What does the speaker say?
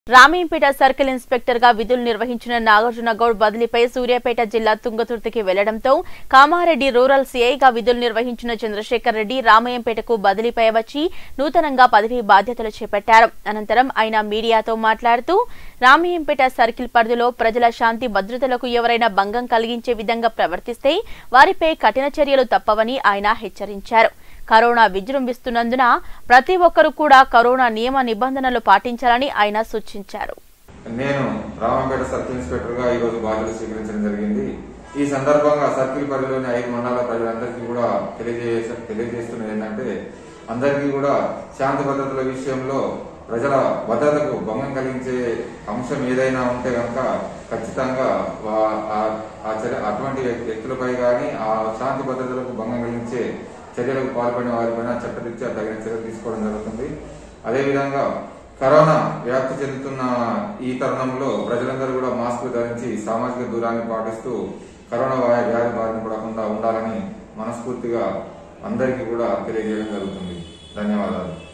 Ramimpet circle inspector గా విధులు నిర్వహించిన నాగార్జున గౌడ్ బదిలీపై సూర్యాపేట జిల్లా తుంగతుర్తికి వెళ్లడంతో కామారెడ్డి రూరల్ సీఐగా విధులు నిర్వహించిన చంద్రశేఖర్ రెడ్డి రామయ్యంపేటకు బదిలీపై వచ్చి నూతనంగా పదవి బాధ్యతలు చేపట్టారు అనంతరం ఆయన మీడియాతో మాట్లాడుతూ రామయ్యంపేట సర్కిల్ పరిధిలో ప్రజల శాంతి భద్రతలకు ఎవరైనా భంగం కలిగించే విధంగా ప్రవర్తిస్తే వారిపై కఠిన చర్యలు తప్పవని ఆయన హెచ్చరించారు కరోనా విజృంభిస్తున్నందున ప్రతి ఒక్కరూ కూడా కరోనా నియమ నిబంధనలు పాటించాలని ఆయన సూచించారు నేను రామంపేట సర్కిల్ ఇన్స్పెక్టర్ గా ఈ రోజు బాధ్యత స్వీకరించడం జరిగింది ఈ సందర్భంగా సర్కిల్ పరిధిలోని ఐదు మండలాల ప్రజలందరికీ కూడా తెలియజేసే తెలియజేస్తున్నది ఏంటంటే అందరికీ కూడా శాంతి భద్రతల విషయంలో ప్రజల భద్రతకు భంగం కలిగించే అంశం ఏదైనా ఉంటే కనుక ఖచ్చితంగా వా- ఆ- ఆ చర్య- అటువంటి వ్యక్తులపై కానీ ఆ శాంతి భద్రతలకు భంగం కలిగించే చర్యలకు పాల్పడిన వారిపైన చట్టరీత్యా తగిన చర్యలు తీసుకోవడం జరుగుతుంది అదేవిధంగా కరోనా వ్యాప్తి చెందుతున్న ఈ తరుణంలో ప్రజలందరూ కూడా మాస్కులు ధరించి సామాజిక దూరాన్ని పాటిస్తూ కరోనా వా- వ్యాధి బారిన పడకుండా ఉండాలని మనస్ఫూర్తిగా అందరికీ కూడా తెలియజేయడం జరుగుతుంది ధన్యవాదాలు